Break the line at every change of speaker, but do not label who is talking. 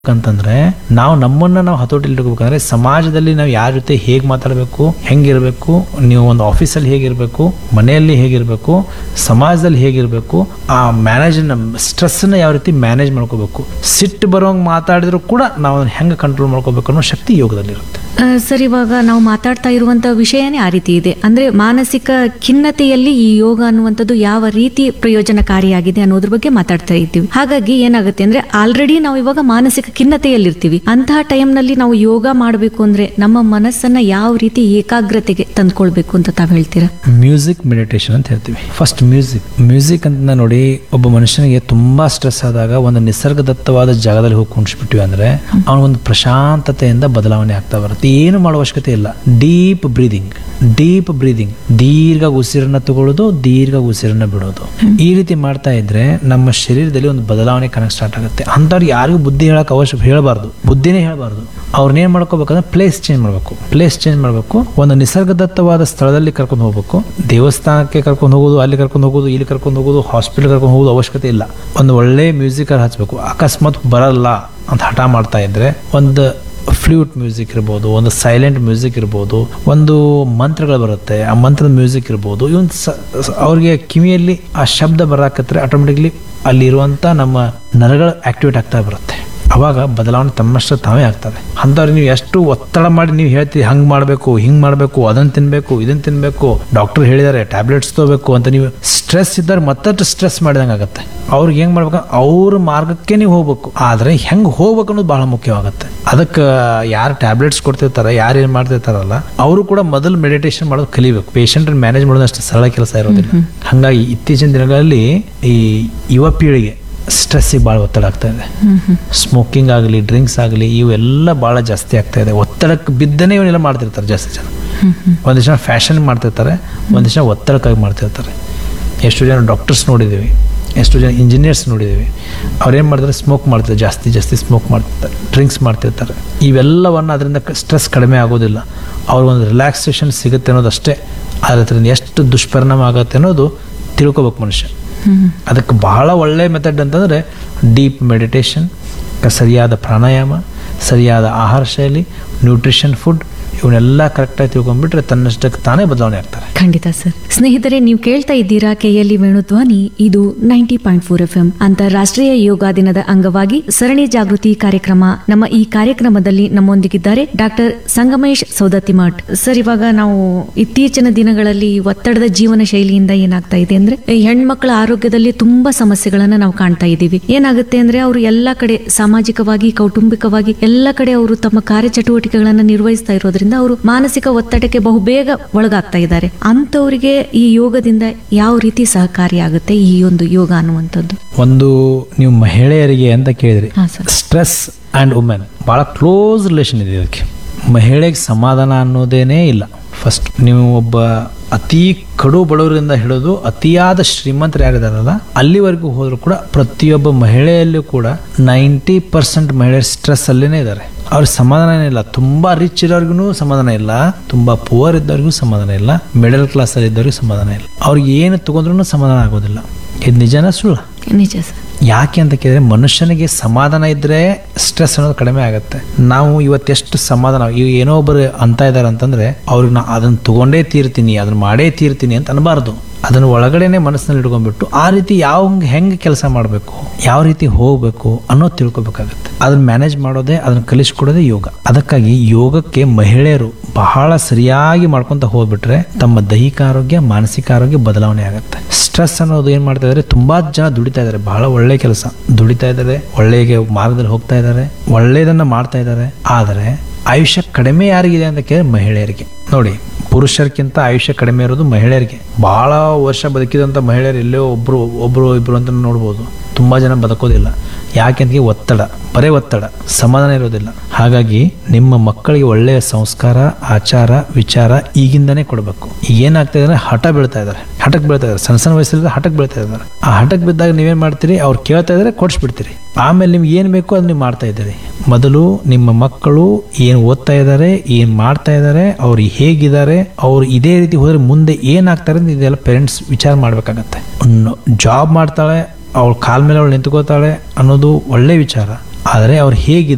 ಅಂತಂದ್ರೆ ನಾವು ನಮ್ಮನ್ನ ನಾವು ಹತೋಟಿಲಿ ಇಟ್ಕೋಬೇಕಂದ್ರೆ ಸಮಾಜದಲ್ಲಿ ನಾವು ಯಾರ ಜೊತೆ ಹೇಗೆ ಮಾತಾಡಬೇಕು ಹೆಂಗಿರ್ಬೇಕು ನೀವು ಒಂದು ಆಫೀಸಲ್ಲಿ ಹೇಗಿರ್ಬೇಕು ಮನೆಯಲ್ಲಿ ಹೇಗಿರ್ಬೇಕು ಸಮಾಜದಲ್ಲಿ ಹೇಗಿರ್ಬೇಕು ಆ ಮ್ಯಾನೇಜ್ ಸ್ಟ್ರೆಸ್ನ ಯಾವ ರೀತಿ ಮ್ಯಾನೇಜ್ ಮಾಡ್ಕೋಬೇಕು ಸಿಟ್ಟು ಬರೋಂಗ್ ಮಾತಾಡಿದ್ರು ಕೂಡ ನಾವು ಅದನ್ನ ಹೆಂಗೆ ಕಂಟ್ರೋಲ್ ಮಾಡ್ಕೋಬೇಕು ಅನ್ನೋ ಶಕ್ತಿ ಯೋಗದಲ್ಲಿರುತ್ತೆ
ಆ, ಸರ್ ಇವಾಗ ನಾವು ಮಾತಾಡ್ತಾ ಇರುವಂತ ವಿಷಯನೇ ಆ ರೀತಿ ಇದೆ ಅಂದ್ರೆ ಮಾನಸಿಕ ಖಿನ್ನತೆಯಲ್ಲಿ ಈ ಯೋಗ ಅನ್ನುವಂಥದ್ದು ಯಾವ ರೀತಿ ಪ್ರಯೋಜನಕಾರಿಯಾಗಿದೆ ಅನ್ನೋದ್ರ ಬಗ್ಗೆ ಮಾತಾಡ್ತಾ ಇದ್ದೀವಿ ಹಾಗಾಗಿ ಏನಾಗುತ್ತೆ ಅಂದ್ರೆ ಆಲ್ರೆಡಿ ನಾವು ಇವಾಗ ಮಾನಸಿಕ ಖಿನ್ನತೆಯಲ್ಲಿರ್ತೀವಿ ಅಂತಹ ಟೈಮ್ನಲ್ಲಿ ನಾವು ಯೋಗ ಮಾಡಬೇಕು ಅಂದ್ರೆ ನಮ್ಮ ಮನಸ್ಸನ್ನ ಯಾವ ರೀತಿ ಏಕಾಗ್ರತೆಗೆ ತಂದ್ಕೊಳ್ಬೇಕು ಅಂತ ತಾವ್ ಹೇಳ್ತೀರಾ
ಮ್ಯೂಸಿಕ್ ಮೆಡಿಟೇಷನ್ ಅಂತ ಹೇಳ್ತೀವಿ ಫಸ್ಟ್ ಮ್ಯೂಸಿಕ್ ಮ್ಯೂಸಿಕ್ ಅಂತ ನೋಡಿ ಒಬ್ಬ ಮನುಷ್ಯನಿಗೆ ತುಂಬಾ ಸ್ಟ್ರೆಸ್ ಆದಾಗ ಒಂದು ನಿಸರ್ಗದತ್ತವಾದ ಜಾಗದಲ್ಲಿ ಹೋಗಿ ಕುಣಿಸ್ಬಿಟ್ವಿ ಅಂದ್ರೆ ಅವನಿಗೊಂದು ಪ್ರಶಾಂತತೆಯಿಂದ ಬದಲಾವಣೆ ಆಗ್ತಾ ಬರುತ್ತೆ ಏನು ಮಾಡುವ ಅವಶ್ಯಕತೆ ಇಲ್ಲ ಡೀಪ್ ಬ್ರೀದಿಂಗ್ ಡೀಪ್ ಬ್ರೀದಿಂಗ್ ದೀರ್ಘ ಉಸಿರನ್ನ ತಗೊಳ್ಳೋದು ದೀರ್ಘ ಉಸಿರನ್ನ ಬಿಡೋದು ಈ ರೀತಿ ಮಾಡ್ತಾ ಇದ್ರೆ ನಮ್ಮ ಶರೀರದಲ್ಲಿ ಒಂದು ಬದಲಾವಣೆ ಕನೆಕ್ಟ್ ಸ್ಟಾರ್ಟ್ ಆಗುತ್ತೆ ಅಂಥವ್ರಿಗೆ ಯಾರಿಗೂ ಬುದ್ಧಿ ಹೇಳಕ್ ಅವಶ್ಯ ಹೇಳಬಾರ್ದು ಬುದ್ಧಿನೇ ಹೇಳಬಾರ್ದು ಅವ್ರನ್ನೇನ್ ಮಾಡ್ಕೋಬೇಕಂದ್ರೆ ಪ್ಲೇಸ್ ಚೇಂಜ್ ಮಾಡಬೇಕು ಪ್ಲೇಸ್ ಚೇಂಜ್ ಮಾಡಬೇಕು ಒಂದು ನಿಸರ್ಗದತ್ತವಾದ ಸ್ಥಳದಲ್ಲಿ ಕರ್ಕೊಂಡು ಹೋಗ್ಬೇಕು ದೇವಸ್ಥಾನಕ್ಕೆ ಕರ್ಕೊಂಡು ಹೋಗೋದು ಅಲ್ಲಿ ಕರ್ಕೊಂಡು ಹೋಗೋದು ಇಲ್ಲಿ ಕರ್ಕೊಂಡು ಹೋಗೋದು ಹಾಸ್ಪಿಟಲ್ ಕರ್ಕೊಂಡು ಹೋಗೋದು ಅವಶ್ಯಕತೆ ಇಲ್ಲ ಒಂದು ಒಳ್ಳೆ ಮ್ಯೂಸಿಕ್ ಹಚ್ಬೇಕು ಅಕಸ್ಮಾತ್ ಬರಲ್ಲ ಅಂತ ಹಠ ಮಾಡ್ತಾ ಇದ್ರೆ ಒಂದು ಫ್ಲೂಟ್ ಮ್ಯೂಸಿಕ್ ಇರ್ಬೋದು ಒಂದು ಸೈಲೆಂಟ್ ಮ್ಯೂಸಿಕ್ ಇರ್ಬೋದು ಒಂದು ಮಂತ್ರಗಳು ಬರುತ್ತೆ ಆ ಮಂತ್ರದ ಮ್ಯೂಸಿಕ್ ಇರ್ಬೋದು ಇವನ್ ಸ- ಸ- ಅವ್ರಿಗೆ ಕಿವಿಯಲ್ಲಿ ಆ ಶಬ್ದ ಬರಾಕತ್ರೆ ಆಟೋಮೆಟಿಕ್ಲಿ ಅಲ್ಲಿರುವಂಥ ನಮ್ಮ ನರಗಳು ಆಕ್ಟಿವೇಟ್ ಆಗ್ತಾ ಬರುತ್ತೆ ಅವಾಗ ಬದಲಾವಣೆ ತಮ್ಮಷ್ಟು ತಾವೇ ಆಗ್ತವೆ ಅಂಥವ್ರಿಗೆ ನೀವು ಎಷ್ಟು ಒತ್ತಡ ಮಾಡಿ ನೀವು ಹೇಳ್ತೀರಿ ಹಂಗೆ ಮಾಡಬೇಕು ಹಿಂಗೆ ಮಾಡಬೇಕು ಅದನ್ನು ತಿನ್ನಬೇಕು ಇದನ್ನು ತಿನ್ನಬೇಕು ಡಾಕ್ಟರ್ ಹೇಳಿದ್ದಾರೆ ಟ್ಯಾಬ್ಲೆಟ್ಸ್ ತಗೋಬೇಕು ಅಂತ ನೀವು ಸ್ಟ್ರೆಸ್ ಇದ್ದರೆ ಮತ್ತಷ್ಟು ಸ್ಟ್ರೆಸ್ ಮಾಡಿದಂಗೆ ಆಗುತ್ತೆ ಅವ್ರಿಗೆ ಹೆಂಗೆ ಮಾಡ್ಬೇಕು ಅವ್ರ ಮಾರ್ಗಕ್ಕೆ ನೀವು ಹೋಗ್ಬೇಕು ಆದರೆ ಹೆಂಗೆ ಹೋಗ್ಬೇಕು ಅನ್ನೋದು ಬಹಳ ಮುಖ್ಯವಾಗುತ್ತೆ ಅದಕ್ಕೆ ಯಾರು ಟ್ಯಾಬ್ಲೆಟ್ಸ್ ಕೊಡ್ತಿರ್ತಾರೆ ಯಾರು ಏನು ಮಾಡ್ತಿರ್ತಾರಲ್ಲ ಅವರು ಕೂಡ ಮೊದಲು ಮೆಡಿಟೇಷನ್ ಮಾಡೋದು ಕಲಿಬೇಕು ಪೇಷಂಟ್ ಮ್ಯಾನೇಜ್ ಮಾಡೋದು ಅಷ್ಟು ಸರಳ ಕೆಲಸ ಇರೋದಿಲ್ಲ ಹಾಗಾಗಿ ಇತ್ತೀಚಿನ ದಿನಗಳಲ್ಲಿ ಈ ಯುವ ಪೀಳಿಗೆ ಸ್ಟ್ರೆಸ್ಸಿಗೆ ಭಾಳ ಒತ್ತಡ ಆಗ್ತಾ ಇದೆ ಸ್ಮೋಕಿಂಗ್ ಆಗಲಿ ಡ್ರಿಂಕ್ಸ್ ಆಗಲಿ ಇವೆಲ್ಲ ಭಾಳ ಜಾಸ್ತಿ ಆಗ್ತಾ ಇದೆ ಒತ್ತಡಕ್ಕೆ ಬಿದ್ದನೇ ಇವನ್ನೆಲ್ಲ ಮಾಡ್ತಿರ್ತಾರೆ ಜಾಸ್ತಿ ಜನ ಒಂದಿಷ್ಟು ಜನ ಫ್ಯಾಷನ್ ಮಾಡ್ತಿರ್ತಾರೆ ಒಂದಿಷ್ಟು ಜನ ಒತ್ತಡಕ್ಕಾಗಿ ಮಾಡ್ತಿರ್ತಾರೆ ಎಷ್ಟು ಜನ ಡಾಕ್ಟರ್ಸ್ ನೋಡಿದ್ದೀವಿ ಎಷ್ಟು ಜನ ಇಂಜಿನಿಯರ್ಸ್ ನೋಡಿದ್ದೀವಿ ಅವ್ರೇನು ಮಾಡ್ತಾರೆ ಸ್ಮೋಕ್ ಮಾಡ್ತಾರೆ ಜಾಸ್ತಿ ಜಾಸ್ತಿ ಸ್ಮೋಕ್ ಮಾಡ್ತಿರ್ತಾರೆ ಡ್ರಿಂಕ್ಸ್ ಮಾಡ್ತಿರ್ತಾರೆ ಇವೆಲ್ಲವನ್ನು ಅದರಿಂದ ಸ್ಟ್ರೆಸ್ ಕಡಿಮೆ ಆಗೋದಿಲ್ಲ ಅವ್ರಿಗೊಂದು ರಿಲ್ಯಾಕ್ಸೇಷನ್ ಸಿಗುತ್ತೆ ಅನ್ನೋದಷ್ಟೇ ಅದರಿಂದ ಎಷ್ಟು ದುಷ್ಪರಿಣಾಮ ಆಗುತ್ತೆ ಅನ್ನೋದು ತಿಳ್ಕೊಬೇಕು ಮನುಷ್ಯ ಅದಕ್ಕೆ ಬಹಳ ಒಳ್ಳೆಯ ಮೆಥಡ್ ಅಂತಂದರೆ ಡೀಪ್ ಮೆಡಿಟೇಷನ್ ಸರಿಯಾದ ಪ್ರಾಣಾಯಾಮ ಸರಿಯಾದ ಆಹಾರ ಶೈಲಿ ನ್ಯೂಟ್ರಿಷನ್ ಫುಡ್ ಇವನ್ನೆಲ್ಲ ಕರೆಕ್ಟಾಗಿ ತಿಳ್ಕೊಂಡ್ಬಿಟ್ರೆ ತನ್ನಷ್ಟಕ್ಕೆ ತಾನೇ ಬದಲಾವಣೆ ಆಗ್ತಾರೆ
ಖಂಡಿತ ಸರ್ ಸ್ನೇಹಿತರೆ ನೀವು ಕೇಳ್ತಾ ಇದ್ದೀರಾ ಕೆಎಲ್ಇ ವೇಣುಧ್ವನಿ ಇದು ninety point four F M ಅಂತಾರಾಷ್ಟ್ರೀಯ ಯೋಗ ದಿನದ ಅಂಗವಾಗಿ ಸರಣಿ ಜಾಗೃತಿ ಕಾರ್ಯಕ್ರಮ ನಮ್ಮ ಈ ಕಾರ್ಯಕ್ರಮದಲ್ಲಿ ನಮ್ಮೊಂದಿಗಿದ್ದಾರೆ ಡಾಕ್ಟರ್ ಸಂಗಮೇಶ್ ಸೌದತ್ತಿಮಠ್ ಸರ್ ಇವಾಗ ನಾವು ಇತ್ತೀಚಿನ ದಿನಗಳಲ್ಲಿ ಒತ್ತಡದ ಜೀವನ ಶೈಲಿಯಿಂದ ಏನಾಗ್ತಾ ಇದೆ ಅಂದ್ರೆ ಈ ಹೆಣ್ಮಕ್ಳ ಆರೋಗ್ಯದಲ್ಲಿ ತುಂಬಾ ಸಮಸ್ಯೆಗಳನ್ನ ನಾವು ಕಾಣ್ತಾ ಇದ್ದೀವಿ ಏನಾಗುತ್ತೆ ಅಂದ್ರೆ ಅವರು ಎಲ್ಲ ಕಡೆ ಸಾಮಾಜಿಕವಾಗಿ ಕೌಟುಂಬಿಕವಾಗಿ ಎಲ್ಲ ಕಡೆ ಅವರು ತಮ್ಮ ಕಾರ್ಯಚಟುವಟಿಕೆಗಳನ್ನ ನಿರ್ವಹಿಸ್ತಾ ಇರೋದ್ರಿಂದ ಅವರು ಮಾನಸಿಕ ಒತ್ತಡಕ್ಕೆ ಬಹುಬೇಗ ಒಳಗಾಗ್ತಾ ಇದ್ದಾರೆ ಅಂತವರಿಗೆ ಈ ಯೋಗದಿಂದ ಯಾವ ರೀತಿ ಸಹಕಾರಿಯಾಗುತ್ತೆ ಈ ಒಂದು ಯೋಗ ಅನ್ನುವಂಥದ್ದು
ಒಂದು ನೀವು ಮಹಿಳೆಯರಿಗೆ ಅಂತ ಕೇಳಿದ್ರಿ
ಹಾ ಸರ್
ಸ್ಟ್ರೆಸ್ ಆ್ಯಂಡ್ ವುಮೆನ್ ಭಾಳ ಕ್ಲೋಸ್ ರಿಲೇಷನ್ ಇದೆ ಇದಕ್ಕೆ ಮಹಿಳೆಗೆ ಸಮಾಧಾನ ಅನ್ನೋದೇನೇ ಇಲ್ಲ ಫಸ್ಟ್ ನೀವು ಒಬ್ಬ ಅತಿ ಕಡು ಬಡವರಿಂದ ಹಿಡಿದು ಅತಿಯಾದ ಶ್ರೀಮಂತರು ಯಾರಿದಾರಲ್ಲ ಅಲ್ಲಿವರೆಗೂ ಹೋದ್ರು ಕೂಡ ಪ್ರತಿಯೊಬ್ಬ ಮಹಿಳೆಯಲ್ಲೂ ಕೂಡ ನೈಂಟಿ ಪರ್ಸೆಂಟ್ ಮಹಿಳೆಯರು ಸ್ಟ್ರೆಸ್ ಅಲ್ಲೇನೆ ಇದ್ದಾರೆ ಅವ್ರಿಗೆ ಸಮಾಧಾನ ಇಲ್ಲ ತುಂಬಾ ರಿಚ್ ಇರೋರ್ಗು ಸಮಾಧಾನ ಇಲ್ಲ ತುಂಬಾ ಪುವರ್ ಇದ್ದವ್ರಿಗೂ ಸಮಾಧಾನ ಇಲ್ಲ ಮಿಡಲ್ ಕ್ಲಾಸ್ ಅಲ್ಲಿ ಇದ್ದವ್ರಿಗೂ ಸಮಾಧಾನ ಇಲ್ಲ ಅವ್ರಿಗೆ ಏನು ತಗೊಂಡ್ರು ಸಮಾಧಾನ ಆಗೋದಿಲ್ಲ ಇದು ನಿಜನ ಸುಳ್ಳ
ನಿಜ ಸರ್
ಯಾಕೆ ಅಂತ ಕೇಳಿದ್ರೆ ಮನುಷ್ಯನಿಗೆ ಸಮಾಧಾನ ಇದ್ರೆ ಸ್ಟ್ರೆಸ್ ಅನ್ನೋದು ಕಡಿಮೆ ಆಗುತ್ತೆ ನಾವು ಇವತ್ತೆಷ್ಟು ಸಮಾಧಾನ ಈಗ ಏನೋ ಒಬ್ಬರು ಅಂತ ಇದ್ದಾರೆ ಅಂತಂದ್ರೆ ಅವ್ರಿಗೆ ನಾ ಅದನ್ನ ತಗೊಂಡೇ ತೀರ್ತೀನಿ ಅದನ್ನ ಮಾಡೇ ತೀರ್ತೀನಿ ಅಂತ ಅನ್ಬಾರ್ದು ಅದನ್ನ ಒಳಗಡೆನೆ ಮನಸ್ಸಿನಲ್ಲಿ ಇಟ್ಕೊಂಡ್ಬಿಟ್ಟು ಆ ರೀತಿ ಯಾವ ಹೆಂಗೆ ಕೆಲಸ ಮಾಡಬೇಕು ಯಾವ ರೀತಿ ಹೋಗ್ಬೇಕು ಅನ್ನೋದು ತಿಳ್ಕೊಬೇಕಾಗತ್ತೆ ಅದನ್ನ ಮ್ಯಾನೇಜ್ ಮಾಡೋದೇ ಅದನ್ನ ಕಲಿಸ್ಕೊಡೋದೇ ಯೋಗ ಅದಕ್ಕಾಗಿ ಯೋಗಕ್ಕೆ ಮಹಿಳೆಯರು ಬಹಳ ಸರಿಯಾಗಿ ಮಾಡ್ಕೊಂತ ಹೋಗ್ಬಿಟ್ರೆ ತಮ್ಮ ದೈಹಿಕ ಆರೋಗ್ಯ ಮಾನಸಿಕ ಆರೋಗ್ಯ ಬದಲಾವಣೆ ಆಗುತ್ತೆ ಸ್ಟ್ರೆಸ್ ಅನ್ನೋದು ಏನ್ ಮಾಡ್ತಾ ಇದಾರೆ ತುಂಬಾ ಜನ ದುಡಿತಾ ಇದಾರೆ ಬಹಳ ಒಳ್ಳೆ ಕೆಲಸ ದುಡಿತಾ ಇದ್ದಾರೆ ಒಳ್ಳೆಯ ಮಾರ್ಗದಲ್ಲಿ ಹೋಗ್ತಾ ಇದ್ದಾರೆ ಒಳ್ಳೆಯದನ್ನ ಮಾಡ್ತಾ ಇದ್ದಾರೆ ಆದರೆ ಆಯುಷ್ಯ ಕಡಿಮೆ ಯಾರಿಗಿದೆ ಅಂತ ಕೇಳಿದ್ರೆ ಮಹಿಳೆಯರಿಗೆ ನೋಡಿ ಪುರುಷರಿಗಿಂತ ಆಯುಷ್ಯ ಕಡಿಮೆ ಇರೋದು ಮಹಿಳೆಯರಿಗೆ ಬಹಳ ವರ್ಷ ಬದುಕಿದಂಥ ಮಹಿಳೆಯರು ಎಲ್ಲೋ ಒಬ್ರು ಒಬ್ರು ಇಬ್ರು ಅಂತ ನೋಡ್ಬೋದು ತುಂಬಾ ಜನ ಬದುಕೋದಿಲ್ಲ ಯಾಕೆಂದ್ರೆ ಒತ್ತಡ ಬರೇ ಒತ್ತಡ ಸಮಾಧಾನ ಇರೋದಿಲ್ಲ ಹಾಗಾಗಿ ನಿಮ್ಮ ಮಕ್ಕಳಿಗೆ ಒಳ್ಳೆಯ ಸಂಸ್ಕಾರ ಆಚಾರ ವಿಚಾರ ಈಗಿಂದನೇ ಕೊಡಬೇಕು ಈಗ ಏನಾಗ್ತಾ ಇದೆ ಹಠ ಬೀಳ್ತಾ ಇದ್ದಾರೆ ಹಠಕ್ಕೆ ಬೀಳ್ತಾ ಇದ್ದಾರೆ ಸಣ್ಣ ಸಣ್ಣ ವಯಸ್ಸಲ್ಲಿ ಹಠಕ್ಕೆ ಬೀಳ್ತಾ ಇದ್ದಾರೆ ಆ ಹಠಕ್ಕೆ ಬಿದ್ದಾಗ ನೀವೇನ್ ಮಾಡ್ತೀರಿ ಅವ್ರು ಕೇಳ್ತಾ ಇದ್ದಾರೆ ಕೊಡಿಸ್ಬಿಡ್ತೀರಿ ಆಮೇಲೆ ನಿಮ್ಗೆ ಏನು ಬೇಕೋ ಅದು ನೀವು ಮಾಡ್ತಾ ಇದ್ದೀರಿ ಮೊದಲು ನಿಮ್ಮ ಮಕ್ಕಳು ಏನು ಓದ್ತಾ ಇದ್ದಾರೆ ಏನು ಮಾಡ್ತಾ ಇದ್ದಾರೆ ಅವ್ರು ಹೇಗಿದ್ದಾರೆ ಅವ್ರು ಇದೇ ರೀತಿ ಹೋದ್ರೆ ಮುಂದೆ ಏನಾಗ್ತಾರೆ ಅಂತ ಇದೆಲ್ಲ ಪೇರೆಂಟ್ಸ್ ವಿಚಾರ ಮಾಡ್ಬೇಕಾಗತ್ತೆ ಜಾಬ್ ಮಾಡ್ತಾಳೆ ಅವಳ ಕಾಲ ಮೇಲೆ ಅವಳು ನಿಂತ್ಕೋತಾಳೆ ಅನ್ನೋದು ಒಳ್ಳೆ ವಿಚಾರ ಆದರೆ ಅವ್ರು ಹೇಗಿದ್ದಾರೆ